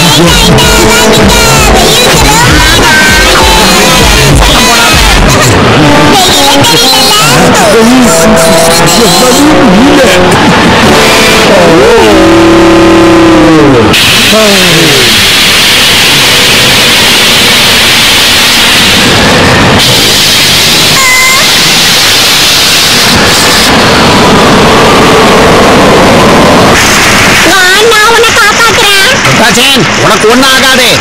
நான் உன்னை காப்பாத்துறேன் ராஜன் உனக்கு ஒண்ணும் ஆகாது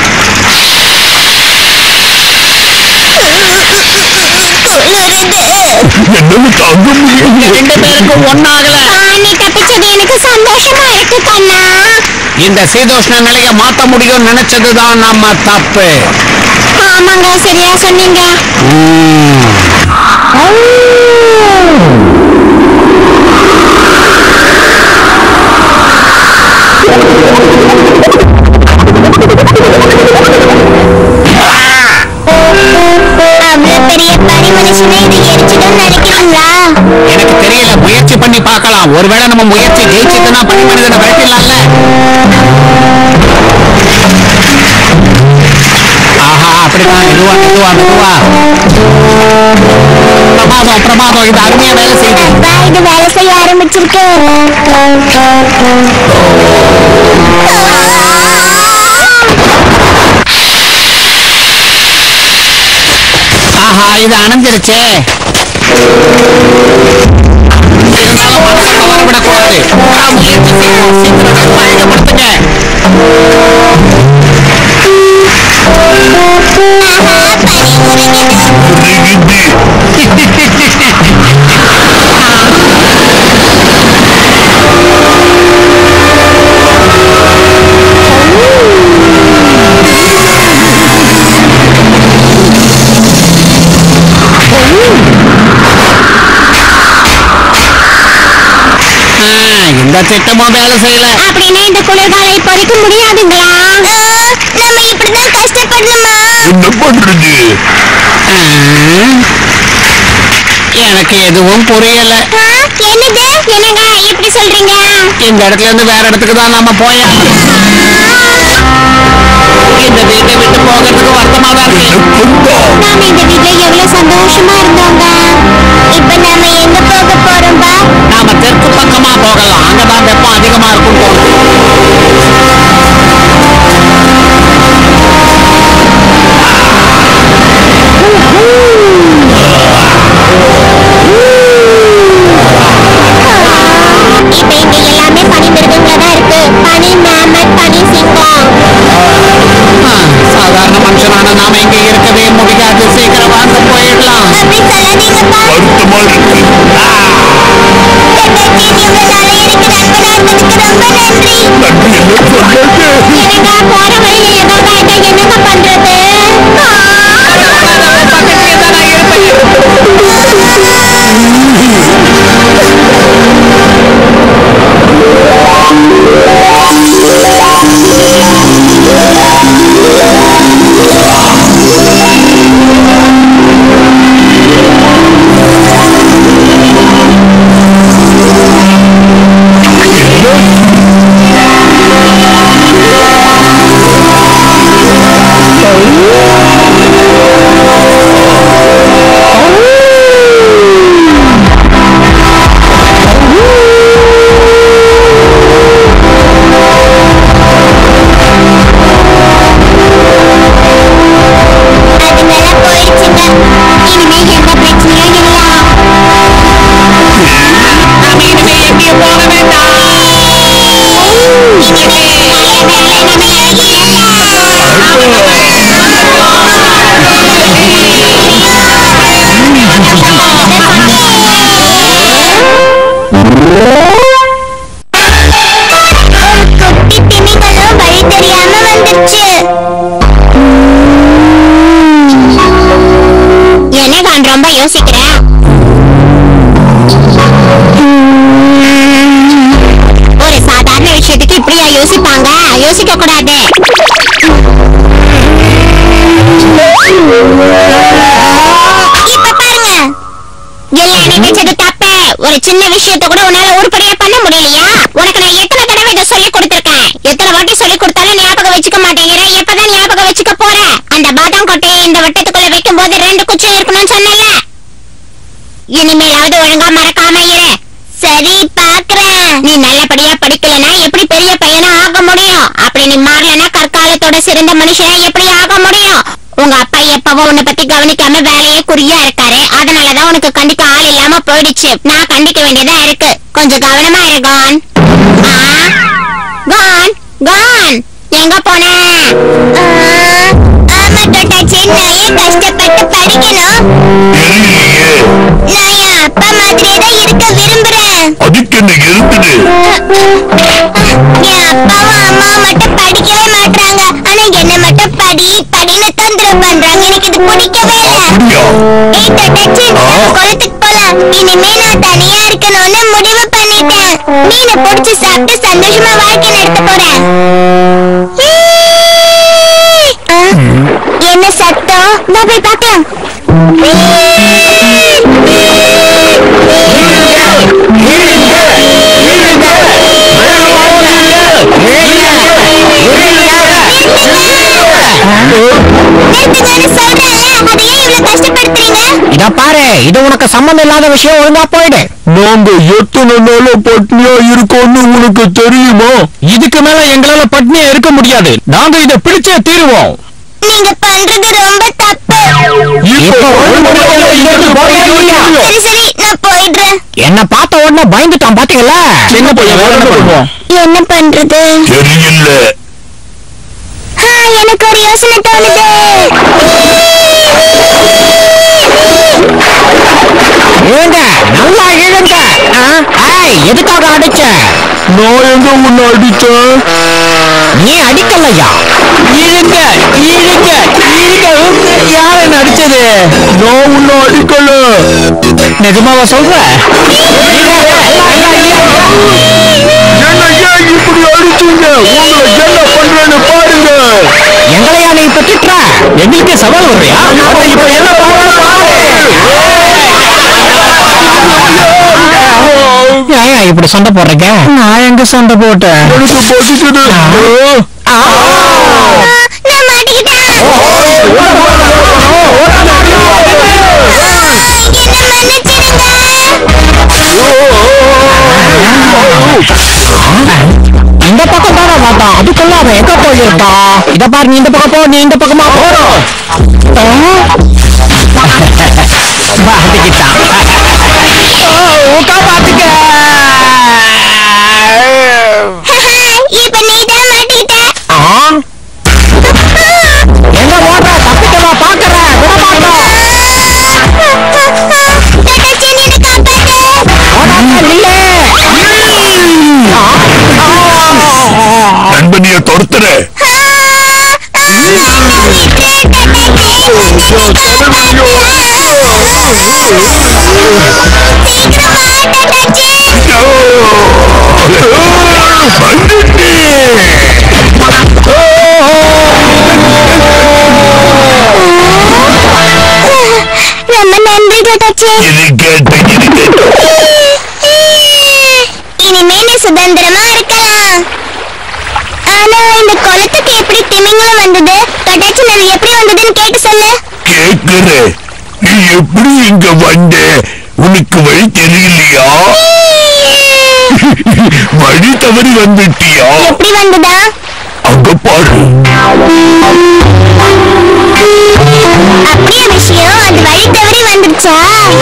என்னால தாங்க முடியல ரெண்டு பேருக்கும் ஒன்னாகல நீ தப்பிச்சது எனக்கு சந்தோஷமா இருக்கு கண்ணா இந்த சீதோஷ்ண நிலையை மாத்த முடியும்னு நினைச்சதுதான் நம்ம தப்பு ஆமாங்க சரியா சொன்னீங்க அவ்வளவு பெரிய பனி மனுஷனை இது எரிச்சிடும் நினைக்கிறீங்களா எனக்கு தெரியல முயற்சி பண்ணி பார்க்கலாம் ஒருவேளை நம்ம முயற்சி ஜெயிச்சதுன்னா பனி மனிதனை விரட்டிடலாம்ல ஆஹா அப்படிதான் மெதுவா மெதுவா மெதுவா பிரமாதம் பிரமாதம் இது அருமையா வேலை செய்யுது அப்பா, இது வேலை செய்ய ஆரம்பிச்சிருக்கு ஆஹா இது அணைஞ்சிருச்சே இருந்தாலும் மனசை தவறவிடக்கூடாது நான் முயற்சி செய்வோம் சீக்கிரம் பயணப்படுத்துங்க ஆ, இந்த திட்டமும் வேலை செய்யல அப்படின்னா இந்த குளிர்காலம் இப்போதைக்கு முடியாதுங்களா நம்ம இப்படிதான் கஷ்டப்படணுமா என்ன பண்றது ஆ, எனக்கு எதுவும் புரியல என்னது என்னங்க இப்படி சொல்றீங்க இந்த இடத்துல இருந்து வேற இடத்துக்கு தான் நாம போயா இந்த வீட்டை விட்டு போகிறதுக்கு வருத்தமா தான் இருக்கு நாம இந்த வீட்ல எவ்வளவு சந்தோஷமா இருந்தோங்க இப்ப நாம எங்க போக போறோம்பா நாம தெற்கு பக்கமா போகலாம் அங்கதான் வெப்பம் அதிகமா இருக்கும் தோணுது இப்ப இங்க எல்லாமே பனி மிருகங்களா தான் இருக்கு பனி மேமட் பனி சிங்கம் ஆ, சாதாரண மனுஷனான நாம இங்க இருக்கவே முடியாது சீக்கிரம் வாங்க போயிடலாம் அப்படி சொல்லாதீங்கப்பா வருத்தமா இருக்கு தங்கச்சி இவங்களால எனக்கு நண்பனா இருந்ததுக்கு ரொம்ப நன்றி நன்றி என்ன சொல்லாது என்னங்க போற வழியில ஏதாவது ஆயிட்டா என்னங்க பண்றது பக்கத்துலயே தான் நான் இருப்பேன் அதுங்கெல்லாம் போயிடுச்சுங்க இனிமே எந்த பிரச்சனையும் இல்ல நாம இனிமே எங்கேயும் போக வேண்டாம் குட்டி திமிங்கலம் வழி தெரியாம வந்துருச்சு என்ன நான் ரொம்ப யோசிக்கிறேன் ஒரு சாதாரண விஷயத்துக்கு இப்படியா யோசிப்பாங்க யோசிக்க கூடாது இப்ப பாருங்க எல்லாம் நினைச்சது தப்பு ஒரு சின்ன விஷயத்தை கூட உன்னால உருப்படியா பண்ண முடியலையா உனக்கு நான் எத்தனை தடவை இதை சொல்லி கொடுத்திருக்கேன் எத்தனை வாட்டி சொல்லி கொடுத்தாலும் ஞாபகம் வச்சுக்க இனிமேலாவது ஒழுங்கா மறக்காம இரு சரி பாக்குறேன் நீ நல்லபடியா படிக்கலனா எப்படி பெரிய பையனா ஆக முடியும் அப்படி நீ மாறலனா கற்காலத்தோட சிறந்த மனுஷனா எப்படி ஆக முடியும் உங்க அப்பா எப்பவும் உன்னை பத்தி கவனிக்காம வேலையே குறியா இருக்காரு அதனாலதான் உனக்கு கண்டிக்க ஆள் இல்லாம போயிடுச்சு நான் கண்டிக்க வேண்டியதா இருக்கு கொஞ்சம் கவனமா இரு கான் ஆ, கான் கான் எங்க போன ஆமா தொட்டாச்சி நான் ஏன் கஷ்டப்பட்டு படிக்கணும் தெரியலையே நான் என் அப்பா மாதிரியே தான் இருக்க விரும்புறேன் அதுக்கு என்ன இருந்தது என் அப்பாவும் அம்மாவும் மட்டும் படிக்கவே மாட்டாங்க ஆனா என்ன மட்டும் படி படின்னு தொந்தரவு பண்றாங்க எனக்கு இது பிடிக்கவே இல்ல அப்படியா ஏய் தொட்டாச்சி நம்ம குளத்துக்கு போலாம் இனிமே நான் தனியா இருக்கணும்னு முடிவு பண்ணிட்டேன் மீனை புடிச்சு சாப்பிட்டு சந்தோஷமா வாழ்க்கை நடத்த போறேன் ஆ, என்ன சத்தம் நான் போய் பார்க்கலாம் நிறுத்துங்கன்னு சொல்றேன்ல அதை ஏன் இவ்வளவு கஷ்டப்படுத்துறீங்க இத பாரு இது உனக்கு சம்மந்தம் இல்லாத விஷயம் ஒழுங்கா போயிடு நாங்க எத்தனை நாளா பட்னியா இருக்கோம்னு உனக்கு தெரியுமா இதுக்கு மேல எங்களால பட்னியா இருக்க முடியாது நாங்க இத பிடிச்சே தீருவோம் நீங்க பண்றது ரொம்ப தப்பு இப்போ ஒரு மணிக்குள்ள இங்கிருந்து போறியா இல்லையா? சரி சரி நான் போயிடுறேன் என்ன பார்த்த உடனே பயந்துட்டான் பாத்தீங்களா சின்ன பையன் வேற என்ன பண்ணுவோம் என்ன பண்றது தெரியல ஆ, எனக்கு ஒரு யோசனை தோணுது இழுங்க நல்லா இழுங்க ஆ? ஏய், எதுக்காக அடிச்ச நான் எங்க உன்னை அடிச்சேன் நீ அடிக்கலையா இழுங்க இழுங்க இழுங்க யார் என்ன அடிச்சது நான் உன்னை அடிக்கல நிஜமாவா சொல்ற என்ன ஏன் இப்படி அடிச்சீங்க உங்களை என்ன பண்றேன்னு பாருங்க எங்களையா நீ இப்ப திட்டுற எங்களுக்கு சவால் வர்றியா அப்ப இப்ப என்ன ஏன் இப்படி சண்டை போடுறீங்க நான் எங்க சண்டை போட்டேன் எனக்கு பசிக்குது ஆ, நான் மாட்டிக்கிட்டேன் என்ன மன்னிச்சிடுங்க இந்த பக்கம் தானே பார்த்தான் அதுக்குள்ள அவன் எங்க போயிருக்கான் இத பாரு நீ இந்த பக்கம் போ நீ இந்த பக்கமா போறோம் மாட்டிக்கிட்டான் காப்பாத்துக்க இப்ப நீ தான் மாட்டிக்கிட்ட ஆ? எங்க ஓடுற தப்பிக்கவா பாக்குற விட மாட்டோம் தொட்டாச்சி நீ என்னை காப்பாத்து ஓடாத நில்லு. நண்பனிய துரத்துற ரொம்ப நன்றி தொட்டாச்சி இது கேட்டு இது கேட்டு இனிமே நீ சுதந்திரமா இருக்கலாம் ஆனா இந்த குளத்துக்கு எப்படி திமிங்கலம் வந்தது தொட்டாச்சி அது எப்படி வந்ததுன்னு கேட்டு சொல்லு கேக்குற நீ எப்படி இங்க வந்த உனக்கு வழி தெரியலையா வழி தவறி வந்துட்டியா எப்படி வந்ததா அங்க பாரு அப்படியே விஷயம் அது வழி தவறி வந்துருச்சா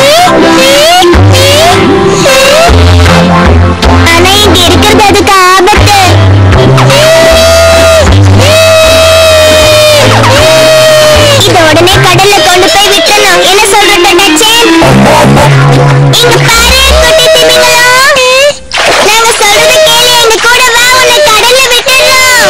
ஆனா இங்க இருக்கிறது அதுக்கு ஆபத்து இத உடனே கடல்ல கொண்டு போய் விட்டுறணும் என்ன சொல்ற டச்சு இங்க பாரு குட்டி திமிங்கலம் நாங்க சொல்றது கேளு எங்க கூட வா உன்னை கடல்ல விட்டுறோம்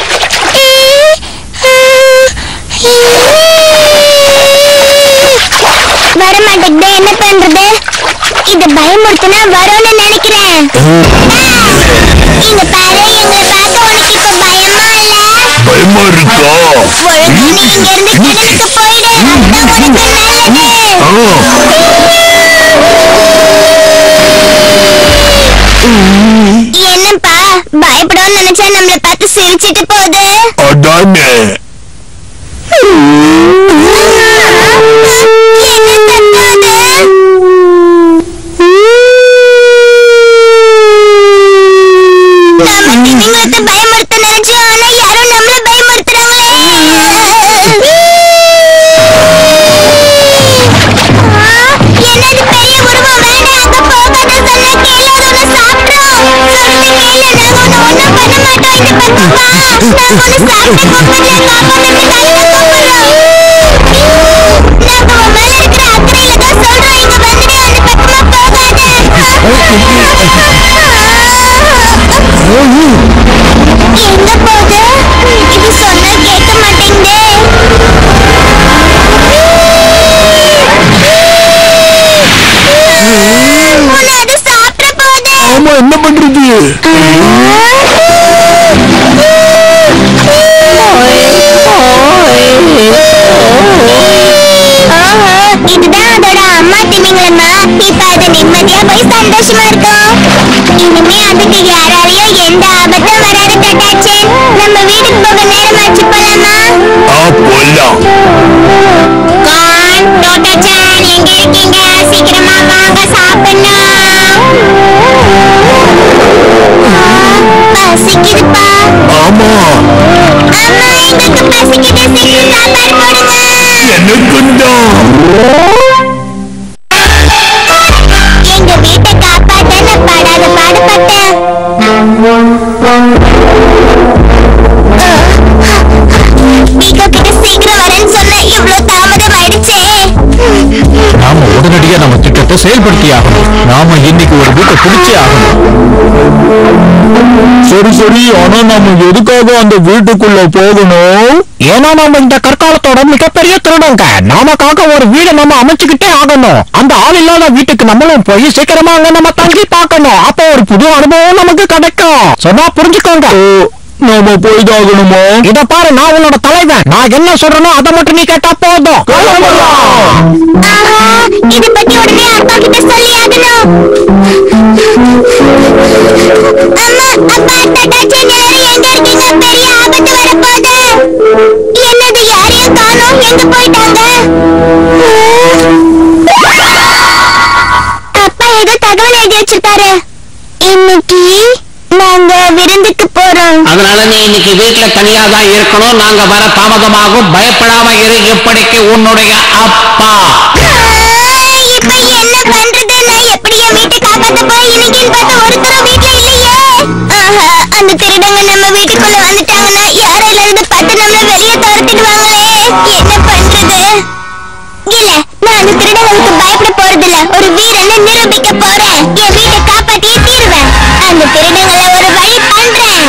வர மாட்டேங்குது என்ன பண்றது இது பயமுறுத்துனா வரும்னு நினைக்கிறேன் இங்க பாரு எங்களை பார்க்க உனக்கு இப்ப பயமா இல்ல பயமா இருக்கா ஒழுங்கா நீ இங்க இருந்து கடலுக்கு போயிடு அதுதான் உனக்கு நல்லது என்னப்பா பயப்படணும்னு நினைச்சா நம்மள பார்த்து சிரிச்சிட்டு போகுது அதானே என்ன சத்தம் அது? திமிங்கலத்தை பயமுறுத்த நினைச்சோம் ஆனா யாரும் நம்மள பயமுறுத்துறாங்களே ஆ, என்னது பெரிய உருவம் வேண்டாம் அங்க போகாத சொன்னா கேளு அது உன்னை சாப்பிடும் சொல்றது கேளு நாங்க உன்னை ஒண்ணும் பண்ண மாட்டோம் இந்த பக்கம் வா நாங்க உன்னை சாப்பிட்டு கூப்பிடல காப்பாத்துறதுக்கு நல்ல கூப்பிடுறோம் நாங்க உன் மேல இருக்கிற அக்கறையில தான் சொல்றோம் இங்க வந்துடு அந்த பக்கமா போகாத எங்க போகுது இது சொன்னா கேட்க மாட்டேங்குதே உன்னை அது சாப்பிட போகுது ஆமா என்ன பண்றது ஆஹா, இதுதான் அதோட அம்மா திமிங்கலமா இப்ப அது நிம்மதியா போய் சந்தோஷமா இருக்கும் இனிமே அதுக்கு யாராலையும் எந்த ஆபத்தும் வராது கட்டாச்சு நம்ம வீட்டுக்கு போக நேரமாச்சு போலாமா ஆ போலாம் கான் டோட்டாச்சான் எங்க இருக்கீங்க சீக்கிரமா வாங்க சாப்பிடணும் பசிக்குதுப்பா ஆமா அம்மா எங்களுக்கு பசிக்குது சீக்கிரம் சாப்பாடு போடுங்க எனக்குந்தான் எங்க வீட்டை காப்பாத்த நான் படாத பாடுபட்டேன் பீகோ கிட்ட சீக்கிரம் வரேன்னு சொன்ன இவ்வளவு தாமதம் ஆயிடுச்சே நாம உடனடியா நம்ம திட்டத்தை செயல்படுத்தி ஆகணும் நாம இன்னைக்கு ஒரு வீட்டை பிடிச்சே ஆகணும் சரி சரி ஆனா நாம எதுக்காக அந்த வீட்டுக்குள்ள போகணும் ஏன்னா நம்ம இந்த கற்காலத்தோட மிகப்பெரிய திருடங்க நாமக்காக ஒரு வீடை நம்ம அமைச்சுக்கிட்டே ஆகணும் அந்த ஆள் இல்லாத வீட்டுக்கு நம்மளும் போய் சீக்கிரமா அங்க நம்ம தங்கி பார்க்கணும் அப்போ ஒரு புது அனுபவம் நமக்கு கிடைக்கும் சொன்னா புரிஞ்சுக்கோங்க ஓ, நாம போய்தாகணுமா இத பாரு நான் உன்னோட தலைவன் நான் என்ன சொல்றேனோ அதை மட்டும் நீ கேட்டா போதும் ஆஹா இது பத்தி உடனே அப்பா கிட்ட சொல்லி ஆகணும் அம்மா அப்பா தட்டாச்சி எல்லாரும் எங்க இருக்கீங்க பெரிய ஆபத்து வரப்போகுது என்னது யாரையும் காணோம் எங்க போயிட்டாங்க அப்பா ஏதோ தகவல் எழுதி வச்சிருக்காரு இன்னைக்கு நாங்க விருந்துக்கு போறோம் அதனால நீ இன்னைக்கு வீட்டுல தனியா தான் இருக்கணும் நாங்க வர தாமதமாகும் பயப்படாம இரு இப்படிக்கு உன்னுடைய அப்பா இப்ப என்ன பண்றது நான் எப்படி என் வீட்டை காப்பாத்த போய் இன்னைக்குன்னு பார்த்து ஒருத்தரும் வீட்டுல இல்லையே ஆஹா அந்த திருடங்க நம்ம வீட்டுக்குள்ள வந்துட்டாங்கன்னா யாரும் இல்லாதது பார்த்து நம்மள வெளியே துரத்திடுவாங்களே என்ன பண்றது இல்ல நான் அந்த திருடங்களுக்கு பயப்பட போறதில்ல ஒரு வீரன்னு நிரூபிக்க போறேன் என் வீட்டை காப்பாத்தியே தீருவேன் அந்த திருடங்களை ஒரு வழி பண்றேன்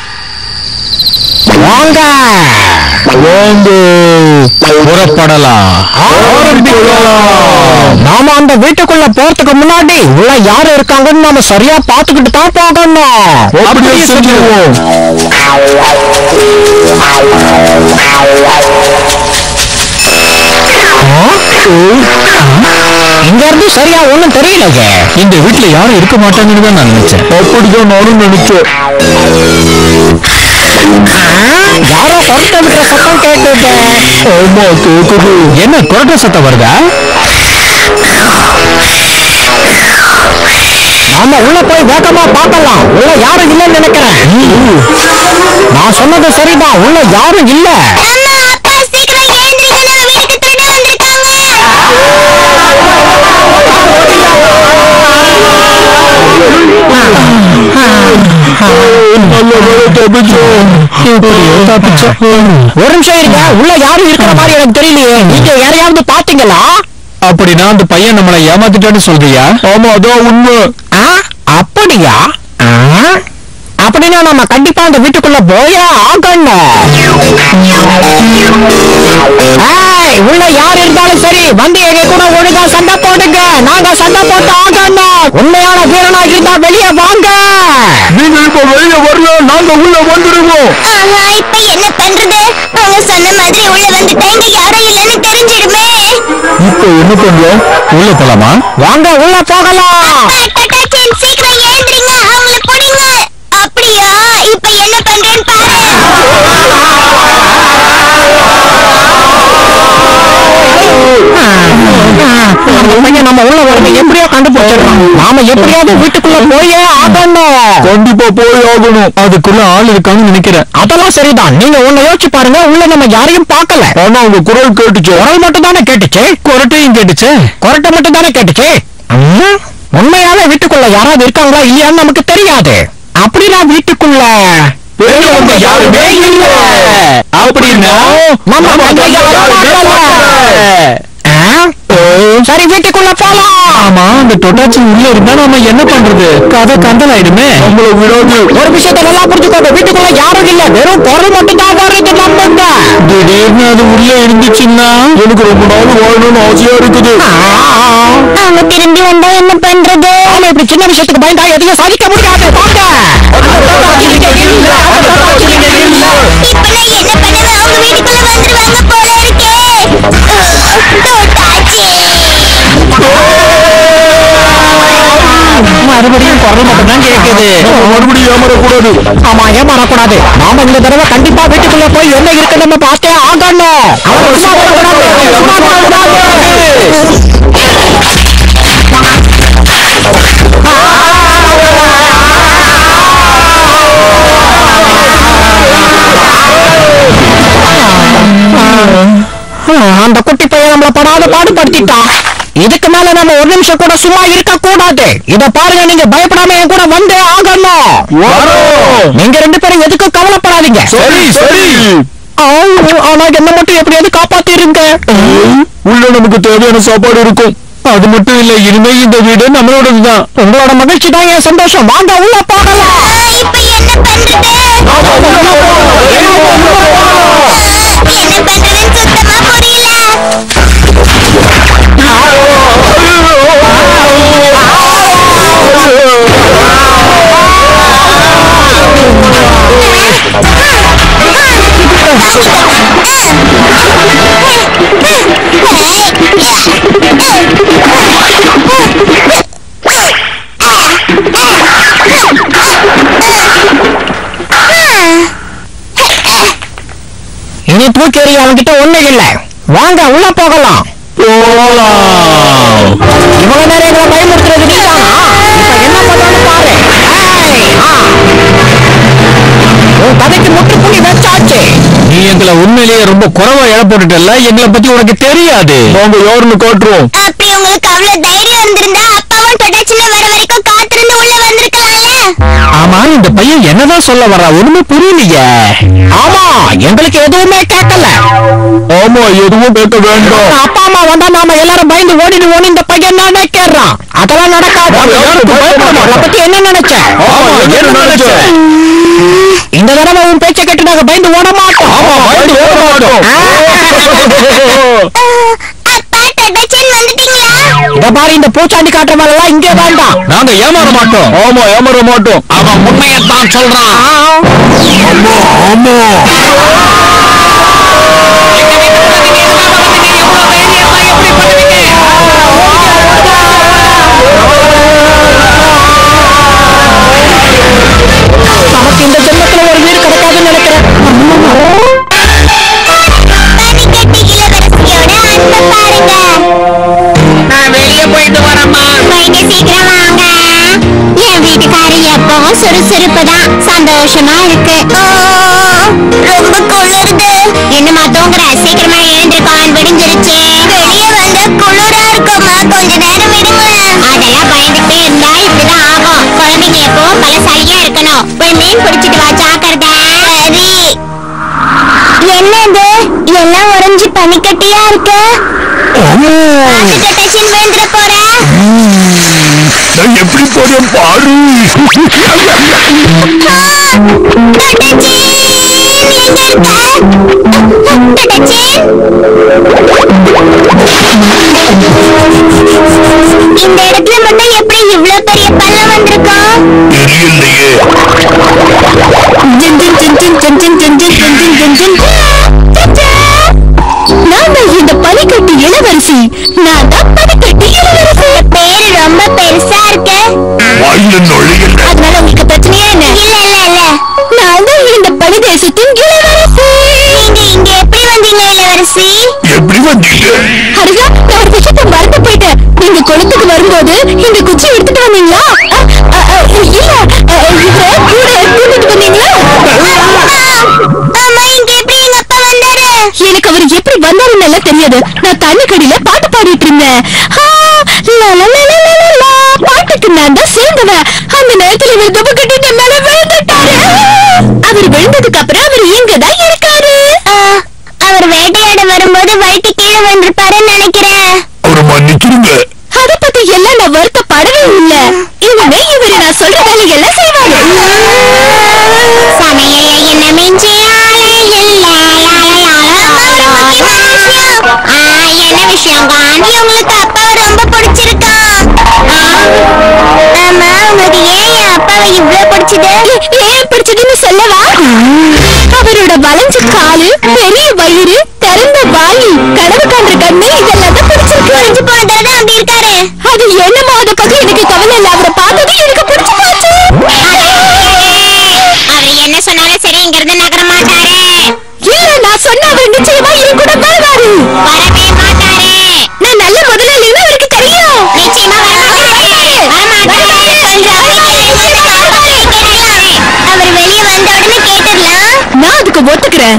வாங்க வாங்க புறப்படலாம் நாம அந்த வீட்டுக்குள்ள போறதுக்கு முன்னாடி உள்ள யாரு இருக்காங்கன்னு நாம சரியா பாத்துக்கிட்டு தான் போகணும் அப்படியே செஞ்சிருவோம் இங்க இருந்து சரியா ஒண்ணும் தெரியலையே இந்த வீட்டுல யாரும் இருக்க மாட்டாங்கன்னு தான் நான் நினைச்சேன் அப்படிதான் நானும் நினைச்சேன் யாரோ கொரட்டை விடுற சத்தம் கேட்டுட்டு ஆமா கேக்குது என்ன கொரட்டை சத்தம் வருதா நாம உள்ள போய் வேகமா பார்க்கலாம் உள்ள யாரும் இல்லைன்னு நினைக்கிறேன் நான் சொன்னது சரிதான் உள்ள யாரும் இல்ல அம்மா அப்பா சீக்கிரம் எழுந்திருங்க நம்ம வீட்டுக்கு திருட வந்திருக்காங்க நல்ல வேலை தப்பிச்சோம் ஒரு நிமிஷம் இருங்க உள்ள யாரும் இருக்கிற மாதிரி எனக்கு தெரியலையே நீங்க யாரையாவது பாத்தீங்களா அப்படின்னா அந்த பையன் நம்மளை ஏமாத்திட்டான்னு சொல்றியா ஆமா அதான் உண்மை ஆ, அப்படியா ஆ, அப்படின்னா நம்ம கண்டிப்பா அந்த வீட்டுக்குள்ள போயே ஆகணும் ஏய், உள்ள யார் இருந்தாலும் சரி வந்து எங்க கூட ஒழுங்கா சண்டை போடுங்க நாங்க சண்டை போட்டு ஆகணும் உண்மையான வீரனா இருந்தா வெளியே வாங்க நீங்க இப்ப வெளிய வரல நாங்க உள்ள வந்துருவோம் ஆஹா இப்ப என்ன பண்றது அவங்க சொன்ன மாதிரி உள்ள வந்துட்டா இங்க யாரும் இல்லைன்னு தெரிஞ்சிடுமே இப்ப என்ன பண்றோம் உள்ள போலாமா வாங்க உள்ள போகலாம் அப்பா, டட்டாச்சன், சீக்கிரம் எழுந்திரிங்க அவங்கள புடிங்க அப்படியா இப்ப என்ன பண்றேன்னு பாரு அந்த பையன் நம்ம உள்ள வரது எப்படியோ கண்டுபிடிச்சிடலாம் நாம எப்படியாவது வீட்டுக்குள்ள போயே ஆகணும் கண்டிப்பா போய் ஆகணும் அதுக்குள்ள ஆள் இருக்கான்னு நினைக்கிறேன் அதெல்லாம் சரிதான் நீங்க ஒண்ணு யோசிச்சு பாருங்க உள்ள நம்ம யாரையும் பார்க்கல ஆனா உங்க குரல் கேட்டுச்சு குரல் மட்டும் தானே கேட்டுச்சு குரட்டையும் கேட்டுச்சு குரட்டை மட்டும் தானே கேட்டுச்சு ம், உண்மையாவே வீட்டுக்குள்ள யாராவது இருக்காங்களா இல்லையான்னு நமக்கு தெரியாது அப்படின்னா வீட்டுக்குள்ள பெரியவங்க யாருமே இல்ல அப்படின்னா நம்ம வந்து யாரும் பார்க்கல. ஆ? சரி வீட்டுக்குள்ள போலாம் ஆமா அந்த தொட்டாச்சி உள்ள இருந்தா நாம என்ன பண்றது கதை கந்தல் ஆயிடுமே நம்மள விடாது ஒரு விஷயத்தை நல்லா புரிஞ்சுக்கோங்க வீட்டுக்குள்ள யாரும் இல்ல வெறும் குரல் மட்டும் தான் வருது நம்புங்க திடீர்னு அது உள்ள இருந்துச்சுன்னா எனக்கு ரொம்ப நாள் வாழணும்னு ஆசையா இருக்குது அவங்க திரும்பி வந்தா என்ன பண்றது ஆமா இப்படி சின்ன விஷயத்துக்கு பயந்தா எதையும் சாதிக்க முடியாது வாங்க இப்ப நான் என்ன பண்ணுவேன் அவங்க வீட்டுக்குள்ள வந்துருவாங்க போல இருக்கே தோட்டாச்சி மறுபடியும் குரல் மட்டும் தான் கேக்குது நம்ம மறுபடியும் ஏமாறக்கூடாது ஆமா ஏமாறக்கூடாது நாம இந்த தடவை கண்டிப்பா வீட்டுக்குள்ள போய் என்ன இருக்கு நம்ம பார்த்தே ஆகணும் அவன் சும்மா விடக்கூடாது, சும்மா விடக்கூடாது. அந்த குட்டி பையன் நம்மள படாத பாடுபடுத்திட்டான் இதுக்கு மேல நம்ம ஒரு நிமிஷம் கூட சும்மா இருக்க கூடாது இத பாருங்க நீங்க பயப்படாம என் கூட வந்தே ஆகணும் வரோம். நீங்க ரெண்டு பேரும் எதுக்கும் கவலைப்படாதீங்க சரி சரி ஆ, ஆனா என்ன மட்டும் எப்படியாவது காப்பாத்திருங்க உள்ள நமக்கு தேவையான சாப்பாடு இருக்கும் அது மட்டும் இல்ல இனிமே இந்த வீடு நம்மளோடதுதான் உங்களோட மகிழ்ச்சி தான் என் சந்தோஷம் வாங்க உள்ள போகலாம் இப்ப என்ன பண்றது என்ன பண்றதுன்னு சுத்தமா புரியல இனி தூக்கி எறிய அவன்கிட்ட ஒண்ணு இல்ல வாங்க உள்ள போகலாம் போலாம் இவ்வளவு நேரம் எங்களை பயமுறுத்துறது நீதானா இப்ப என்ன பண்ணான்னு பாரு ஏய், ஆ. உன் கதைக்கு முற்றுப்புள்ளி வச்சாச்சு நீ எங்களை உண்மையிலேயே ரொம்ப குறைவா இழ போட்டுட்டல எங்களை பத்தி உனக்கு தெரியாது நாங்க யாருன்னு காட்டுறோம் அப்படி உங்களுக்கு அவ்வளவு தைரியம் இருந்திருந்தா அப்பாவும் தொட்டாச்சின்னு வர வரைக்கும் காத்திருந்து உள்ள வந்திருக்கலாம்ல ஆமா இந்த பையன் என்னதான் சொல்ல வர்றா ஒண்ணுமே புரியலையே ஆமா எங்களுக்கு எதுவுமே கேட்கல ஆமா எதுவும் கேட்க வேண்டாம் அப்பா அம்மா வந்தா நாம எல்லாரும் பயந்து ஓடிடுவோம்னு இந்த பையன் நினைக்கிறான் அதெல்லாம் நடக்காது நாம யாருக்கும் பயப்பட மாட்டோம். அதை பத்தி என்ன நினைச்ச ஆமா, என்ன நினைச்ச? இந்த தடவை உன் பேச்சை கேட்டு நாங்க பயந்து ஓட மாட்டோம் ஆமா பயந்து ஓட மாட்டோம் அப்பா தொட்டாச்சின்னு வந்துட்டீங்களா இத பாரு இந்த பூச்சாண்டி காட்டுற வேலை எல்லாம் இங்கே வேண்டாம் நாங்க ஏமாற மாட்டோம் ஆமா ஏமாற மாட்டோம் அவன் உண்மையத்தான் சொல்றான் ஆமா ஆமா நமக்கு இந்த ஜென்மத்துல ஒரு வீடு கிடைக்காதுன்னு நினைக்கிறேன் பனிக்கட்டி இளவரசியோட அன்பை பாருங்க நான் வெளியே போயிட்டு வரேம்மா போயிட்டு சீக்கிரம் வாங்க என் வீட்டுக்காரி எப்பவும் சுறுசுறுப்பு தான் சந்தோஷமா இருக்கு ஓ, ரொம்ப குளிருது என்னமா தூங்குற சீக்கிரமா எழுந்திருக்கான் விடிஞ்சிருச்சு வெளியே வந்து குளிரா இருக்குமா கொஞ்ச நேரம் விடுங்க அதெல்லாம் பயந்துட்டே இருந்தா இப்படிதான் ஆகும் குழந்தைங்க எப்பவும் பலசாலியா இருக்கணும் போய் மீன் பிடிச்சிட்டு வா ஜாக்கிரதை சரி என்னது எல்லாம் உறைஞ்சு பனிக்கட்டியா இருக்கு டச்சின் வேந்துட போற நான் எப்படி போறேன் பாரு இந்த இடத்துல மட்டும் எப்படி இவ்ளோ பெரிய பள்ளம் வந்திருக்கும் தெரியலையே ஜின் ஜின் ஜின் ஜின் ஜின் ஜின் ஜின் ஜின் ஜின் ஜின் ஜின் ஜின். நான் தான் இந்த பனிக்கட்டி இளவரசி நான் தான் பனிக்கட்டி இளவரசி பேரு ரொம்ப பெருசா இருக்கு வாயில நுழையல அதனால உங்களுக்கு பிரச்சனையா என்ன இல்ல இல்ல இல்ல நான் தான் இந்த பனி தேசத்தின் இளவரசி நீங்க இங்க எப்படி வந்தீங்க இளவரசி எப்படி வந்தீங்க அருகா நான் ஒரு விஷயத்தை மறந்து போயிட்டேன் நீங்க குளத்துக்கு வரும்போது இந்த குச்சி எடுத்துட்டு போனீங்களா அ, அ, அ, இல்ல அ, இவரை கூட கூட்டிட்டு வந்தீங்களா அம்மா இங்க எப்படி எங்க அப்பா வந்தாரு எனக்கு அவர் எப்படி வந்தாருன்னு எல்லாம் தெரியாது நான் தண்ணி கடியில பாட்டு பாடிட்டு இருந்தேன் ஆ, லா, லா, லா, லா, லா, லா, லா. பாட்டுக்கு நான் தான் சேர்ந்தவன் அந்த நேரத்துல இவர் துப்பு கட்டிட்டு மேல விழுந்துட்டாரு அவர் விழுந்ததுக்கு அப்புறம் அவர் இங்க தான் இருக்காரு அவர் வேட்டையாட வரும்போது வயிற்று கீழே வந்திருப்பாருன்னு நினைக்கிறேன் அவரை மன்னிச்சிருங்க அத பத்தி எல்லாம் நான் வருத்தப்படவே இல்ல இனிமே இவரு நான் சொல்ற வேலையெல்லாம் செய்வாரு சமையல்ல என்ன மிஞ்சி ஆளே இல்ல என்ன விஷயம் காந்தி உங்களுக்கு அப்பாவை ரொம்ப பிடிச்சிருக்கா ஆமா உங்களுக்கு ஏன் என் அப்பாவை இவ்வளவு பிடிச்சது ஏன் பிடிச்சதுன்னு சொல்லவா அவரோட வளைஞ்ச காலு பெரிய வயிறு திறந்த வாய் கனவு காண்ற கண்ணு இதெல்லாம் தான் பிடிச்சிருக்கு வளைஞ்சு போனதால அப்படி இருக்காரு அது என்னமோ அத பத்தி எனக்கு கவலை இல்ல அவரை பார்த்தது எனக்கு பிடிச்சு போச்சு அவர் என்ன சொன்னாலும் சரிங்கிறது நகர மாட்டாரு இல்ல நான் சொன்ன அவர் நிச்சயமா என் கூட வருவாரு வரவே மாட்டாரு நான் நல்ல முதலாளின்னு அவருக்கு தெரியும் நிச்சயமா அவர் வெளியே வந்த உடனே கேட்டுடலாம் நான் அதுக்கு ஒத்துக்கிறேன்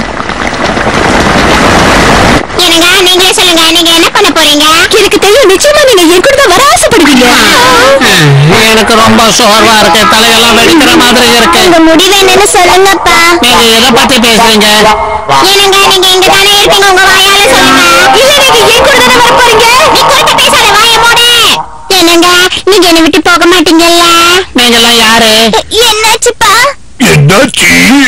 என்னங்க நீங்களே சொல்லுங்க நீங்க என்ன பண்ண போறீங்க எனக்கு தெரியும் நிச்சயமா நீங்க என் கூட தான் வர ஆசைப்படுவீங்க எனக்கு ரொம்ப சோர்வா இருக்கு தலையெல்லாம் வெடிக்கிற மாதிரி இருக்கு உங்க முடிவு என்னன்னு சொல்லுங்கப்பா நீங்க எதை பத்தி பேசுறீங்க என்னங்க நீங்க இங்க தானே இருக்கீங்க உங்க வாயால சொல்லுங்க இல்ல நீங்க என் கூட தானே வர போறீங்க நீ குறுக்க பேசாத வாய மூடு என்னங்க நீங்க என்ன விட்டு போக மாட்டீங்கல்ல நீங்க எல்லாம் யாரு என்னாச்சுப்பா என்னாச்சு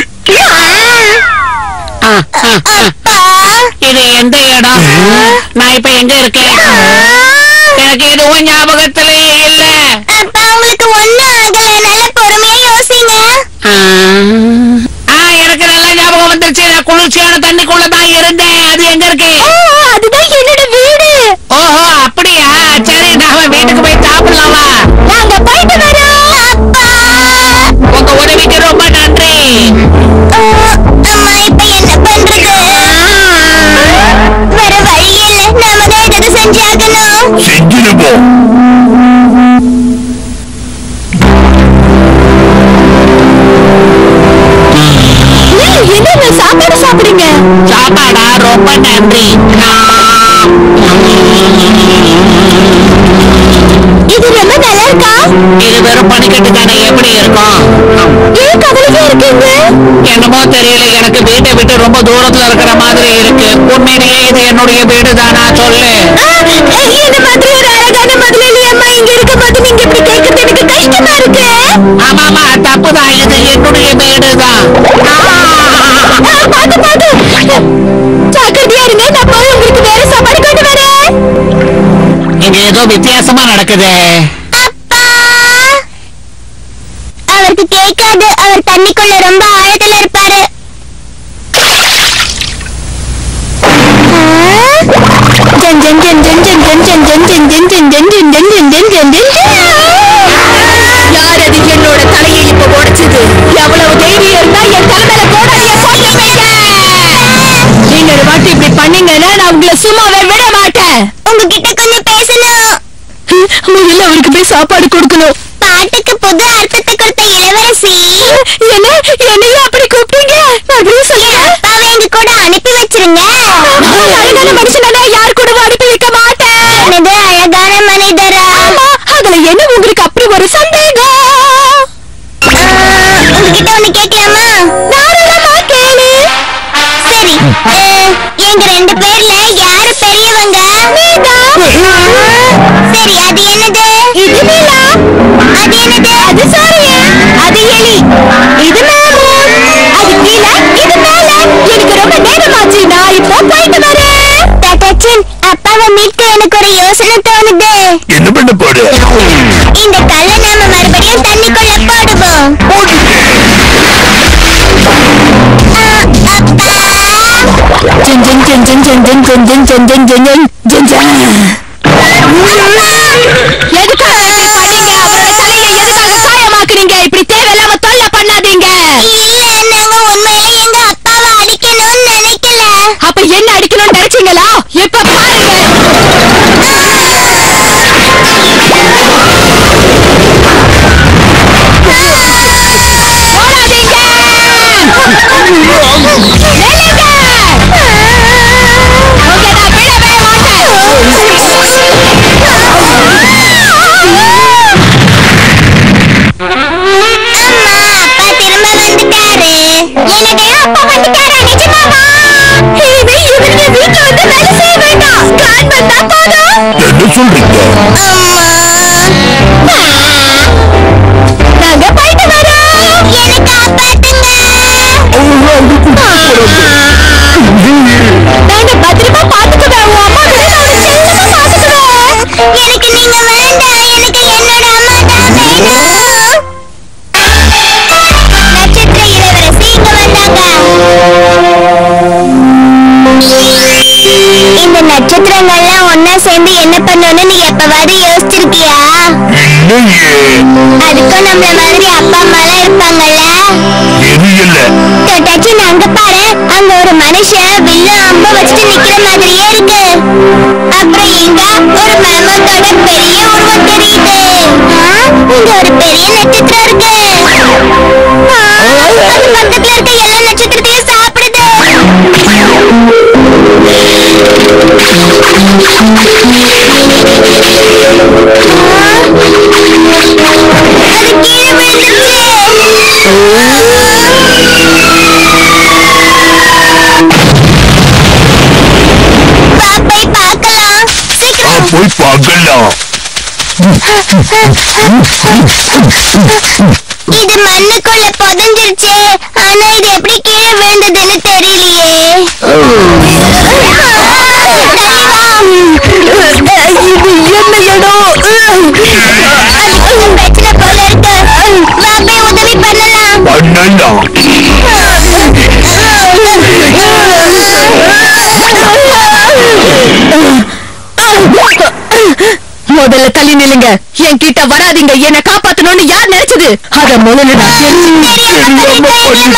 ஆ, ஆ, ஆ. அப்பா இது எந்த இடம் நான் இப்ப எங்க இருக்கேன் எனக்கு எதுவும் ஞாபகத்திலேயே இல்ல அப்பா உங்களுக்கு ஒண்ணும் ஆகல நல்ல பொறுமையா யோசிங்க ஆ, ஆ, எனக்கு நல்ல ஞாபகம் வந்துருச்சு நான் குளிர்ச்சியான தண்ணிக்குள்ள தான் இருந்தேன் அது எங்க இருக்கு அதுதான் என்னோட வீடு ஓஹோ அப்படியா சரி நாம வீட்டுக்கு போய் சாப்பிடலாமா நாங்க போயிட்டு வரோம் அப்பா உங்க உதவிக்கு ரொம்ப நன்றி அம்மா இப்ப என்ன பண்றது வேற வழி இல்ல நாம தான் ஏதாவது செஞ்சாகணும் செஞ்சிருப்போம் என்ன சாப்பாடு சாப்பிடுங்க சாப்பாடா ரொம்ப நன்றி இது ரொம்ப நல்லா இருக்கா இது வெறும் பனிக்கட்டு தானே எப்படி இருக்கும் ஏன் கவலையா இருக்கீங்க என்னமோ தெரியல எனக்கு வீட்டை விட்டு ரொம்ப தூரத்துல இருக்கிற மாதிரி இருக்கு உண்மையிலேயே இது என்னுடைய வீடு தானா சொல்லு இந்த மாதிரி ஒரு அழகான முதலாளி அம்மா இங்க இருக்கும்போது நீங்க இப்படி கேட்கறது எனக்கு கஷ்டமா இருக்கு ஆமாமா தப்புதான் இது என்னுடைய வீடு தான் ஆ, பாத்து பாத்து ஜாக்கிரதையா இருங்க நான் போய் உங்களுக்கு வேற சாப்பாடு கொண்டு வரேன் இங்க ஏதோ வித்தியாசமா நடக்குது அப்பா அவருக்கு கேட்காது அவர் தண்ணிக்குள்ள ரொம்ப ஆழத்துல இருப்பாரு ஜன் ஜன் ஜன் ஜன் ஜன் ஜன் ஜன் ஜன் ஜன் ஜன் ஜன் ஜன் ஜன் ஜன் ஜன் ஜன் ஜன் ஜன் யார் அது என்னோட தலையை இப்ப உடைச்சது எவ்வளவு தைரியம் இருந்தா என் தலைமையில கோடாலிய போட்டுப்பீங்க நீங்க ஒரு வாட்டி இப்படி பண்ணீங்கன்னா நான் உங்களை சும்மாவே விட மாட்டேன் உங்ககிட்ட கொஞ்சம் பேசணும் முதல்ல அவருக்கு போய் சாப்பாடு கொடுக்கணும் பாட்டுக்கு புது அர்த்தத்தை கொடுத்த இளவரசி என்ன என்னையும் அப்படி கூப்பிட்டீங்க அப்படியே சொல்லுங்க அப்பாவை எங்க கூட அனுப்பி வச்சிருங்க அழகான மனுஷனா யார் கூட அனுப்பி வைக்க மாட்டேன் என்னது அழகான மனிதரா ஆமா அதுல என்ன உங்களுக்கு அப்படி ஒரு சந்தேகம் உங்ககிட்ட ஒண்ணு கேட்கலாமா தாராளமா கேளு சரி அஹ், எங்க ரெண்டு பேர்ல யாரு பெரியவங்க சரி அது என்னது இது நீலா அது என்னது அது சூரிய அது எலி இது மேமூன் அது கீழே இது மேல எனக்கு ரொம்ப நேரமாச்சு நான் இப்போ போயிட்டு வரேன் டாட்டாச்சின் அப்பாவை மீட்க எனக்கு ஒரு யோசனை தோணுது என்ன பண்ண போற இந்த கல்லை நாம மறுபடியும் தண்ணிக்குள்ள போடுவோம் ஜன் ஜன் ஜன் ஜன் ஜன் ஜன் ஜன் ஜன் ஜன் ஜன் ஜன் ஜன் ஜன் எதுக்காக இப்படி பண்ணீங்க அவரோட தலையை எதுக்காக காயமாக்குறீங்க இப்படி தேவையில்லாம தொல்லை பண்ணாதீங்க இல்ல நாங்க உண்மையில எங்க அப்பாவை அடிக்கணும்னு நினைக்கல அப்ப என்ன அடிக்கணும்னு நினைச்சீங்களா இப்ப பாருங்க அடடே அப்பா வந்துட்டாரா நிஜமாவா இனிமே இவங்க வீட்ல வந்து வேலை செய்ய வேண்டாம் ஸ்கேன் பண்ணா போதும் என்ன சொல்றீங்க நாங்க போயிட்டு வரோம் எனக்கு காப்பாத்துங்க நாங்க பத்திரமா பாத்துக்குவேன் உன் அம்மா கூட நாங்க செல்லமா பாத்துக்குவேன் எனக்கு நீங்க வேண்டாம் எனக்கு என்னோட அம்மா தான் வேணும் நட்சத்திர இளவரசி இங்க வந்தாங்க இந்த நட்சத்திரங்கள்லாம் ஒன்னா சேர்ந்து என்ன பண்ணணும்னு நீ எப்பவாவது யோசிச்சிருக்கியா இல்லையே அதுக்கும் நம்மள மாதிரி அப்பா அம்மாலாம் இருப்பாங்கல்ல எது இல்ல தொட்டாச்சி அங்க பாரு அங்க ஒரு மனுஷன் வில்லு அம்ப வச்சுட்டு நிக்கிற மாதிரியே இருக்கு அப்புறம் இங்க ஒரு மேமத்தோட பெரிய உருவம் தெரியுது ஆ, இங்க ஒரு பெரிய நட்சத்திரம் இருக்கு ஆ, அது பக்கத்துல இருக்க எல்லா நட்சத்திரத்தையும் சாப்பிடுது ஆ, அது கீழே வா போய் பார்க்கலாம் ஆ, சீக்கிரம் போய் பார்க்கலாம் இது மண்ணுக்குள்ள புதஞ்சிருச்சு ஆனா இது எப்படி கீழே விழுந்ததுன்னு தெரியலையே இது என்ன இடம் அது கொஞ்சம் பிரச்சனை போல இருக்கு வா போய் உதவி பண்ணலாம் பண்ணலாம் முதல்ல தள்ளி நில்லுங்க என் கிட்ட வராதீங்க என்ன காப்பாத்தணும்னு யார் நினைச்சது அத முதல்ல நான் தெரிஞ்சுக்கிட்டேன்.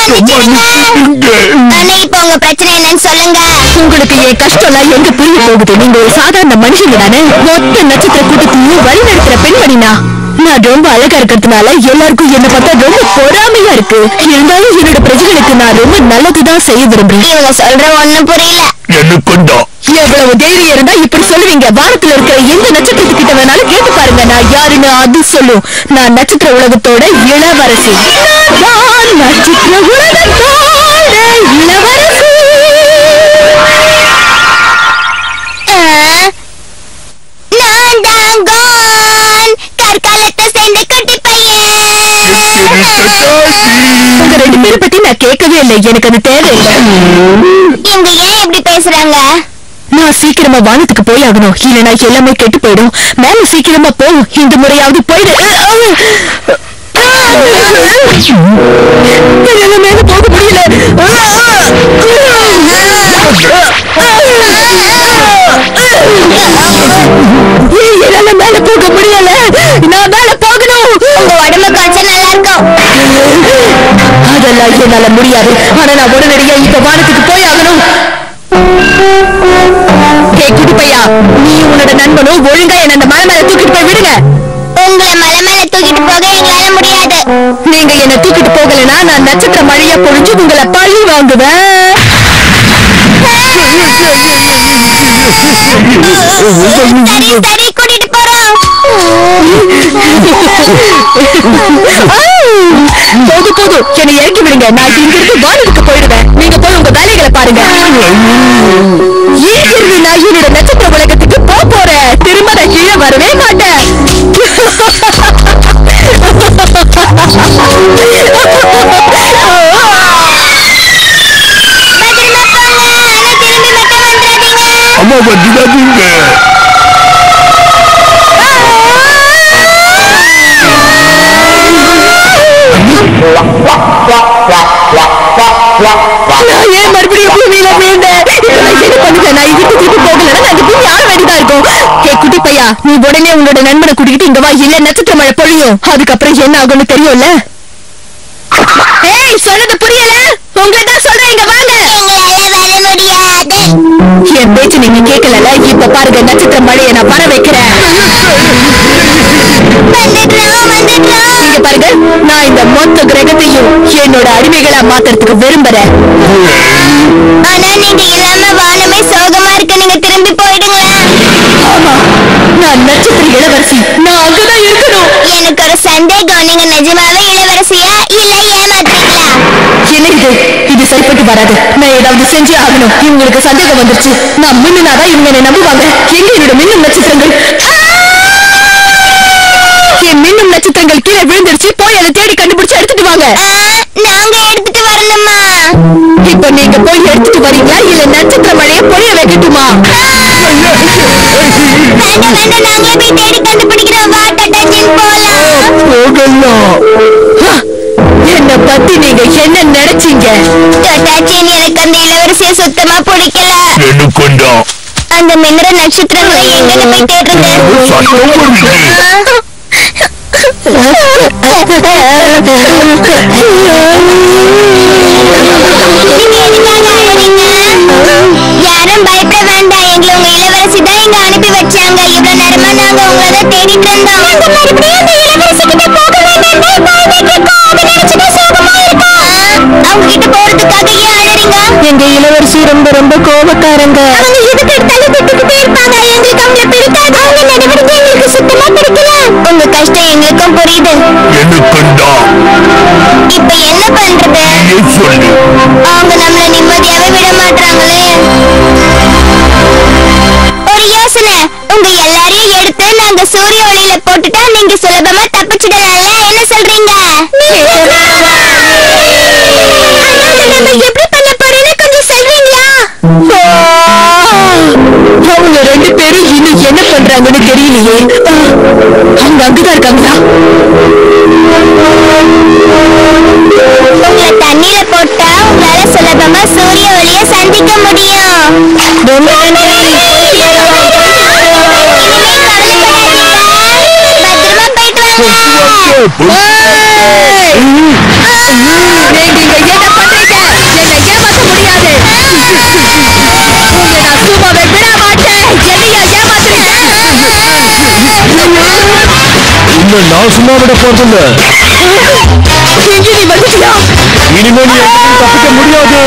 ஆனா இப்போ உங்க பிரச்சனை என்னன்னு சொல்லுங்க உங்களுக்கு என் கஷ்டம் எல்லாம் எங்க புரிய போகுது நீங்க ஒரு சாதாரண மனுஷங்க தானே மொத்த நட்சத்திர கூட்டத்தையும் வழி நடத்துற பெண்மணினா நான் ரொம்ப அழகா இருக்கிறதுனால எல்லாருக்கும் என்ன பார்த்தா ரொம்ப பொறாமையா இருக்கு இருந்தாலும் என்னோட பிரஜைகளுக்கு நான் ரொம்ப நல்லதுதான் செய்ய விரும்புறேன் இவங்க சொல்ற ஒண்ணும் புரியல எனக்கும் தான் எவ்வளவு தைரியம் இருந்தா இப்படி சொல்லுவீங்க வானத்துல இருக்கிற எந்த நட்சத்திரத்துக்கிட்ட வேணாலும் கேட்டு பாருங்க நான் யாருன்னு அது சொல்லும் நான் நட்சத்திர உலகத்தோட இளவரசி நான் நட்சத்திர உலகத்தோட இளவரசி ஆ, நான் தான் கோன் கற்காலத்தை சேர்ந்த குட்டி பையன் உங்க ரெண்டு பேரை பத்தி நான் கேட்கவே இல்லை எனக்கு அது தேவையில்லை இவங்க ஏன் இப்படி பேசுறாங்க நான் சீக்கிரமா வானத்துக்கு போய் ஆகணும் இல்லைனா எல்லாமே கெட்டு போயிடும் மேல சீக்கிரமா போ இந்த முறையாவது போயிடு என்னால மேல போக முடியல ஏய், என்னால மேல போக முடியல நான் மேல போகணும் உங்க உடம்பு கொஞ்சம் நல்லா இருக்கும் அதெல்லாம் என்னால முடியாது ஆனா நான் உடனடியா இப்ப வானத்துக்கு போய் ஆகணும் ஏய், குட்டி பையா நீ உன்னோட நண்பனும் ஒழுங்கா என்ன அந்த மலை மேல தூக்கிட்டு போய் விடுங்க உங்களை மலை மேல தூக்கிட்டு போக எங்களால முடியாது நீங்க என்ன தூக்கிட்டு போகலைன்னா நான் நட்சத்திர மழையா பொழிஞ்சு உங்களை பழி வாங்குவேன் சரி சரி கூட்டிட்டு போறோம் போதும் போதும் என்னை இறக்கி விடுங்க நான் இங்க இருந்து வானத்துக்கு போயிடுவேன் நீங்க போய் உங்க வேலைகளை பாருங்க இங்கிருந்து நான் என்னோட நட்சத்திர உலகத்துக்கு போக போறேன் திரும்ப நான் கீழே வரவே மாட்டேன் பத்திரமா போங்க ஆனா திரும்பி மட்டும் வந்துடாதீங்க அம்மா வந்துடாதீங்க நான் ஏன் மறுபடியும் பூமியில விழுந்தேன் இதெல்லாம் என்ன பண்ணுங்க நான் இதுக்கு திருப்பி போகலன்னா நான் இந்த பூமி ஆள வேண்டியதா இருக்கும் ஏ குட்டி பையா நீ உடனே உன்னோட நண்பனை கூட்டிக்கிட்டு இங்க வா இல்ல நட்சத்திர மழை பொழியும் அதுக்கப்புறம் என்ன ஆகும்னு தெரியும்ல ஏய் சொன்னது புரியல உங்கள்கிட்ட சொல்றேன் இங்க வாங்க எங்களால வர முடியாது என் பேச்சு நீங்க கேட்கல இப்ப பாருங்க நட்சத்திர மழையை நான் வர வைக்கிறேன் வந்துடுறோம் வந்துடுறோம் இங்க பாருங்க நான் இந்த மொத்த கிரகத்தையும் என்னோட அடிமைகளா மாத்துறதுக்கு விரும்புறேன் ஆனா நீங்க இல்லாம வானமே சோகமா இருக்கு நீங்க திரும்பி போயிடுங்களேன் ஆமா நான் நட்சத்திர இளவரசி நான் அங்கதான் இருக்கணும் எனக்கு ஒரு சந்தேகம் நீங்க நிஜமாவே இளவரசியா இல்ல ஏமாத்துறீங்களா என்ன இது இது சரிப்பட்டு வராது நான் ஏதாவது செஞ்சே ஆகணும் இவங்களுக்கு சந்தேகம் வந்துருச்சு நான் மின்னுனாதான் இவங்க என்னை நம்புவாங்க எங்க என்னோட மின்னும் நட்சத்திரங்கள் என் மின்னும் நட்சத்திரங்கள் கீழே விழுந்துருச்சு போய் அதை தேடி கண்டுபிடிச்சு எடுத்துட்டு வாங்க நாங்க எடுத்துட்டு வரணுமா இப்ப நீங்க போய் எடுத்துட்டு வரீங்களா இல்ல நட்சத்திர மழையை பொழிய வைக்கட்டுமா வேண்டாம் வேண்டாம் நாங்களே போய் தேடி கண்டுபிடிக்கிறோம் வா டட்டாச்சின் போலாம் போகலாம் ஹ! என்னை பத்தி நீங்க என்ன நினைச்சீங்க டட்டாச்சின் எனக்கு அந்த இளவரசியை சுத்தமா பிடிக்கல எனக்குண்டா அந்த மின்னற நட்சத்திரங்களை எங்க போய் தேடுறது சத்தம் வருது நீங்க எதுக்காக அழுறீங்க? யாரும் பயப்பட வேண்டாம் எங்களை உங்க இளவரசி தான் இங்க அனுப்பி வச்சாங்க இவ்வளவு நேரமா நாங்க உங்களை தான் தேடிட்டு இருந்தோம் நாங்க மறுபடியும் அந்த இளவரசி கிட்ட போக வேண்டாம் பயந்துட்டு இருக்கோம் அதை நினைச்சுதான் சோகமா இருக்கோம் அவங்க கிட்ட போறதுக்காக ஏன் அழறீங்க எங்க இளவரசி ரொம்ப ரொம்ப கோபக்காரங்க அவங்க எதுக்கு எடுத்தாலும் திட்டுக்கிட்டே இருப்பாங்க எங்களுக்கு அவங்கள பிடிக்காது அவங்க நடவடிக்கை எங்களுக்கு சுத்தமா பிடிக்கல உங்க கஷ்டம் எங்களுக்கும் புரியுது எனக்குண்டா இப்ப என்ன பண்றது நீ சொல்லு அவங்க நம்மள நிம்மதியாவே விட மாட்டாங்களே ஒரு யோசனை உங்க எல்லாரையும் எடுத்து நாங்க சூரிய ஒளியில போட்டுட்டா நீங்க சுலபமா தப்பிச்சிடலாம்ல என்ன சொல்றீங்க நம்ம எப்படி பண்ண போறேன்னு கொஞ்சம் சொல்றீங்களா அவங்க ரெண்டு பேரும் இன்னும் என்ன பண்றாங்கன்னு தெரியலையே ஆ, அவங்க அங்கதான் இருக்காங்களா உங்களை தண்ணியில போட்டா உங்களால சுலபமா சூரிய ஒளிய சந்திக்க முடியும் ரொம்ப நன்றி. இனிமே கவலைப்படாதீங்க. பத்திரமா போயிட்டு வாங்க ஏய்! நீங்க இங்க என்ன பண்றீங்க என்னை ஏமாத்த முடியாது உங்களை நான் சும்மாவே விட மாட்டேன் என்னையா ஏமாத்துறீங்க உன்னை நான் சும்மா விட போறதில்ல இங்க நீ வந்துட்டியா இனிமே நீ எங்கேயும் தப்பிக்க முடியாது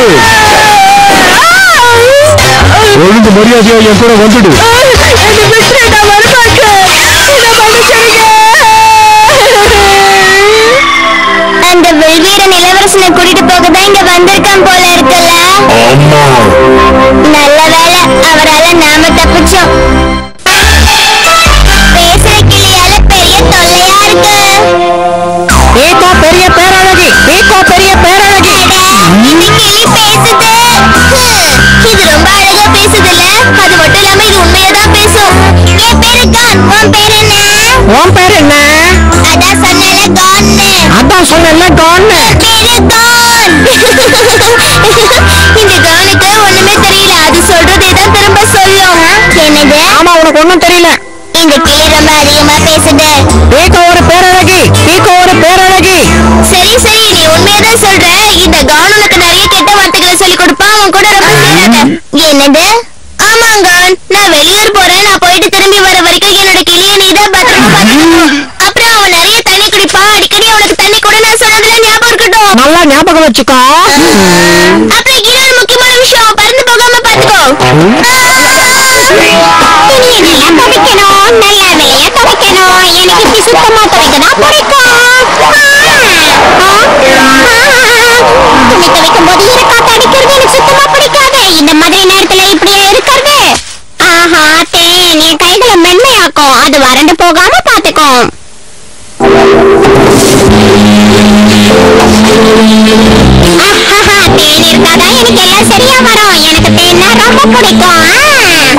ஒழுங்கு மரியாதையா என் கூட வந்துடு என்னை விட்டுரு நான் வரமாட்டேன் என்னை மன்னிச்சிடுங்க அந்த வெள்வீரன் இளவரசனை கூட்டிட்டு போக தான் இங்க வந்திருக்கான் போல இருக்குல்ல ஆமா நல்ல வேலை அவரால நாம தப்பிச்சோம் பேசுற கிளியால பெரிய தொல்லையா இருக்கு ஏகோ பெரிய பேரழகி ஏகோ பெரிய பேரழகி இந்த கிளி பேசுது ஹம், இது ரொம்ப அழகா பேசுதுல்ல அது மட்டும் இல்லாம இது உண்மையா தான் பேசும் என் பேரு கான் உன் பேர் என்ன உன் பேர் என்ன அதான் சொன்னல கான்னு அதான் சொன்னல கான்னு பேரு கான் இந்த கானுக்கு ஒண்ணுமே தெரியல அது சொல்றதே தான் திரும்ப சொல்லும் என்னது ஆமா உனக்கு ஒண்ணும் தெரியல இந்த கிளி ரொம்ப அதிகமா பேசுது ஏகோ ஒரு பேரழகி ஏகோ ஒரு பேரழகி சரி சரி நீ உண்மையதான் சொல்ற இந்த கான் உனக்கு நிறைய கெட்ட வார்த்தைகளை சொல்லி கொடுப்பான் அவன் கூட ரொம்ப சேராத என்னது ஆமாங்க நான் வெளியூர் போறேன் நான் போயிட்டு திரும்பி வர வரைக்கும் என்னோட கிளிய நீ தான் பத்திரமா பாத்துக்கணும் அப்புறம் அவன் நிறைய தண்ணி குடிப்பான் அடிக்கடி அவனுக்கு தண்ணி கூட நான் சொன்னதுல ஞாபகம் இருக்கட்டும் நல்லா ஞாபகம் வச்சுக்கோ அப்புறம் இன்னொரு முக்கியமான விஷயம் அவன் பறந்து போகாம பாத்துக்கோ துணியெல்லாம் துவைக்கணும் நல்ல வேலையா துவைக்கணும் எனக்கு இப்படி சுத்தமா துவைக்கதான் பிடிக்கும் துணி துவைக்கும் போது ஈரக்காத்து அடிக்கிறது எனக்கு சுத்தமா பிடிக்காது இந்த மாதிரி நேரத்துல இப்படியே இருக்கிறது ஆஹா தேன் என் கைகளை மென்மையாக்கும் அது வறண்டு போகாம பாத்துக்கும் ஆஹாஹா, தேன் இருந்தாதான் எனக்கு எல்லாம் சரியா வரும் எனக்கு தேன்னா ரொம்ப பிடிக்கும் ஆ.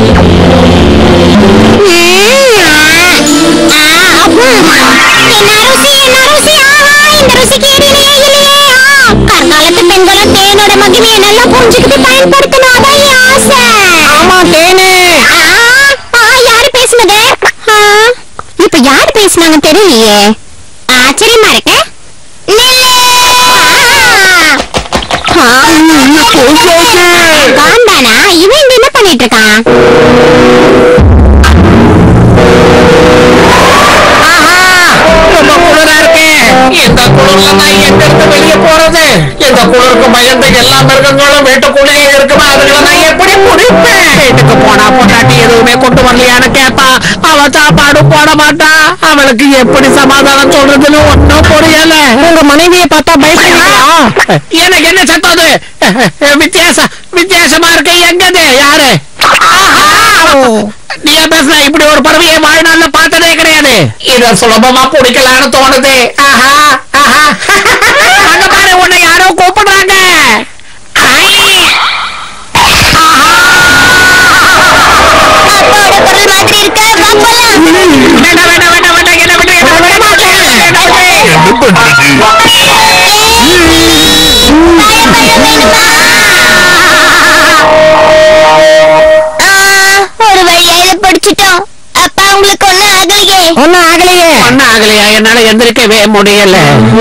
ம், ஆ. ஆ, அப்பும். என்ன ருசி என்ன ருசி ஆஹா இந்த ருசிக்கு ஈடிணையே இல்லையே ஆ, கற்காலத்து பெண்களும் தேனோட மகிமையை நல்லா புரிஞ்சுக்கிட்டு பயன்படுத்தணும் அதான் என் ஆசை ஆமா தேனே ஆ, ஆ, யாரு பேசுனது ஆ, இப்ப யாரு பேசுனாங்க தெரியலையே ஆச்சரியமா இருக்க நில்லு! ஆ, காந்தானா இவன் இங்க என்ன பண்ணிட்டு இருக்கான் ரொம்ப குளிரா இருக்கு இந்த குளிர்ல நான் எங்க இருந்து வெளியே போறது இந்த குளிருக்கு பயந்து எல்லா மிருகங்களும் வீட்டுக்குள்ளேயே இருக்குமா அதுகளை நான் எப்படி குடிப்பேன் வீட்டுக்கு போனா பொண்டாட்டி எதுவுமே கொண்டு வரலையான்னு கேட்பா அவ சாப்பாடு போட மாட்டா அவளுக்கு எப்படி சமாதானம் சொல்றதுன்னு ஒன்னும் புரியல உங்க மனைவியை பார்த்தா பயப்படுறீங்களா எனக்கு என்ன சத்தம் அது வித்தியாசம் வித்தியாசமா இருக்கு எங்கது யாரு நீ பேசுற இப்படி ஒரு பறவையை வாழ்நாள்ல பார்த்ததே கிடையாது இத சுலபமா பிடிக்கலாம்னு தோணுது ஆஹா ஆஹா அங்க பாரு உன்னை யாரோ கூப்பிடுறாங்க ஐ! அப்பாவோட குரல் மாதிரி இருக்க வா போலாம் வேண்டாம் வேண்டாம் வேண்டாம் வேண்டாம் என்ன விட்டு என்ன விட மாட்டேன் என்ன விட்டு. ஒரு வழியா இதை பிடிச்சிட்டோம் அப்பா உங்களுக்கு ஒண்ணும் ஆகலையே ஒன்னும் ஆகலையே ஒண்ணும் ஆகலையா என்னால எந்திரிக்கவே முடியல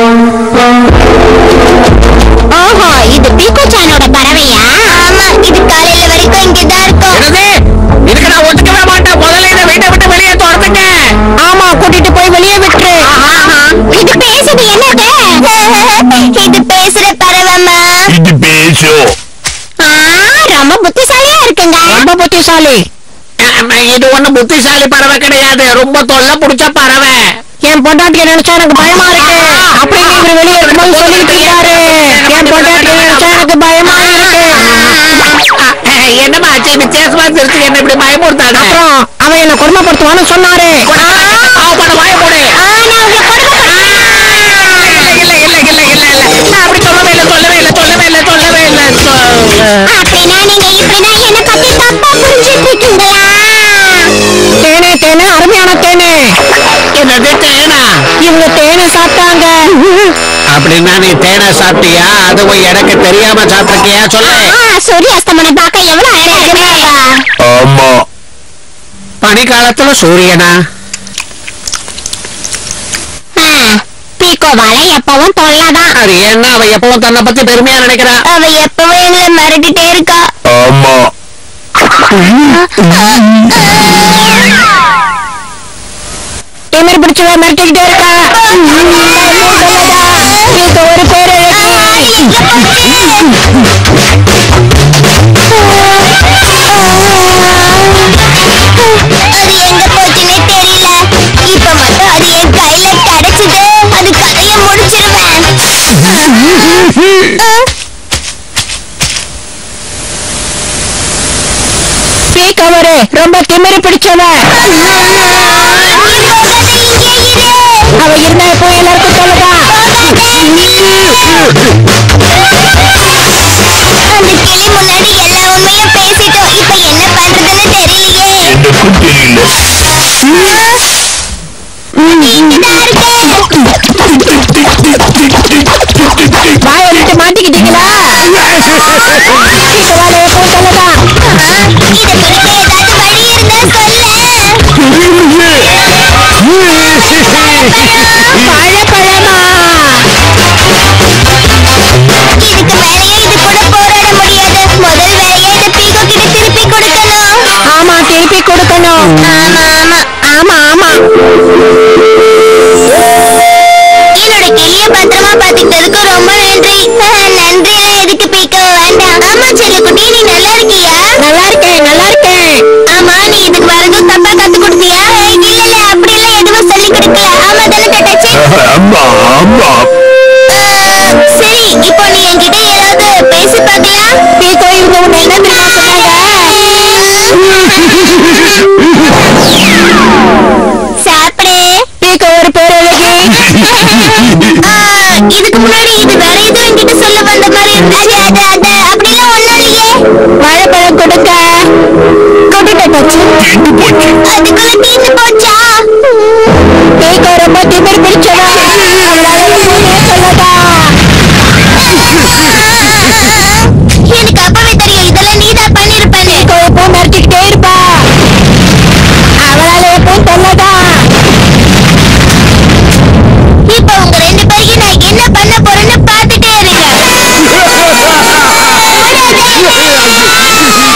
ஓஹோ இது பீகோ சானோட பறவையா ஆமா இது காலையில வரைக்கும் இங்கதான் இருக்கும் என்னது இதுக்கு நான் ஒத்துக்கவே மாட்டேன் முதல்ல இதை வீட்டை விட்டு வெளியே துரத்துங்க ஆமா கூட்டிட்டு போய் வெளியே விட்டுரு இது பேசுது என்னது இது பேசுற பறவைமா இது பேசும் ஆ, ரொம்ப புத்திசாலியா இருக்குங்க ரொம்ப புத்திசாலி ஆமா, இது ஒண்ணு புத்திசாலி பறவை கிடையாது ரொம்ப தொல்லை புடிச்ச பறவை என் பொண்டாட்டிய நினைச்சா எனக்கு பயமா இருக்கு அப்படின்னு இவரு வெளியே இருக்கும்போது சொல்லிட்டு இருக்காரு என் பொண்டாட்டிய நினைச்சா எனக்கு பயமா இருக்கு அஹ், என்னம்மா ஆச்சு வித்தியாசமா தெரிஞ்சு என்ன இப்படி பயமுறுத்தாங்க அப்புறம் அவன் என்ன கொடுமைப்படுத்துவான்னு சொன்னாரு அவன் வாய போடு ஆ, நான் உங்களை கொடுமை இல்ல இல்ல இல்ல இல்ல இல்ல இல்ல நான் அப்படி சொல்லவே இல்லை சொல்லவே இல்லை சொல்லவே இல்லை சொல்லவே இல்லை சொல்ல அப்படின்னா நீங்க இப்படிதான் என்ன பத்தி தப்பா புரிஞ்சிட்டு இருக்கீங்களா தேனே தேனே அருமையான தேனே என்னது தேனா இவங்க தேனை சாப்பிட்டாங்க அப்படின்னா நீ தேனை சாப்பிட்டியா அதுவும் எனக்கு தெரியாம சாப்பிட்டிருக்கியா சொல்லு ஆ, சூரிய அஸ்தமனம் பார்க்க எவ்வளவு அழகா இருக்கு ஆமா பனிக்காலத்துல சூரியனா பீக்கோவால எப்பவும் தொல்லதான் அது என்ன அவ எப்பவும் தன்னை பத்தி பெருமையா நினைக்கிறா அவ எப்பவும் எங்களை மிரட்டிட்டே இருக்கா ஆமா திமிர் பிடிச்சவ மிரட்டிக்கிட்டே இருக்கா இதுக்கு ஒரு பேர் அது எங்க போச்சுன்னே தெரியல இப்ப மட்டும் அது என் கையில கிடைச்சது அது கதைய முடிச்சிருவேன் பீக்கவரு ரொம்ப திமிரு பிடிச்சவ அவ இருந்தா இப்போ எல்லாருக்கும் சொல்லுதா அந்த கிளி முன்னாடி எல்லா உண்மையும் பேசிட்டோம் இப்ப என்ன பண்றதுன்னு தெரியலையே எனக்கும் தெரியல இங்கதான் இருக்கேன் வாய விட்டு மாட்டிக்கிட்டீங்களா இந்த வேலையை எப்போ சொல்லுதா இத பிடிக்க ஏதாவது வழி இருந்தா சொல்லு பழப்பழமா இதுக்கு மேலேயே இது கூட போராட முடியாது முதல் வேலையா இத பீகோ கிட்ட திருப்பி கொடுக்கணும் ஆமா திருப்பி கொடுக்கணும் ஆமா ஆமா ஆமா ஆமா என்னோட கிளிய பத்திரமா பாத்துக்கிட்டதுக்கு ரொம்ப நன்றி ஆஹ், நன்றிலாம் எதுக்கு பீக்கோ வேண்டாம் ஆமா செல்லக்குட்டி நீ நல்லா இருக்கியா நல்லா இருக்கேன் நல்லா இருக்கேன் ஆமா நீ இதுக்கு வரதும் தப்பா கத்து கொடுத்தியா இல்ல இல்ல அப்படி எல்லாம் எதுவும் சொல்லி கொடுக்கல ஆமா தானே தட்டாச்சு ஆமா ஆமா ஆஹ், சரி இப்போ நீ என்கிட்ட ஏதாவது பேசி பார்க்கலாம் பீக்கோ இவங்க உன்னை என்ன தெரியுமா சொன்னாங்க சாப்பிடு பீக்கோ ஒரு பேரழகி ஆஹ், இதுக்கு முன்னாடி இது வேற ஏதோ என்கிட்ட சொல்ல வந்த மாதிரி இருந்துச்சு அது அது அப்படிலாம் ஒண்ணும் இல்லையே வாழைப்பழம் கொடுக்க கொடுக்க கெட்டு போச்சு அதுக்குள்ள தீர்ந்து போச்சா பீக்கோ ரொம்ப திமிர் பிடிச்சவ அவளால எதுவுமே சொல்லதா எனக்கு அப்பவே தெரியும் இதெல்லாம் நீதான் பண்ணிருப்பேன்னு பீக்கோ எப்போ மிரட்டிக்கிட்டே இருப்பா அவளால எப்போ சொல்லதா இப்ப உங்க ரெண்டு பேரையும் நான் என்ன பண்ண போறேன்னு பாத்துட்டே இருங்க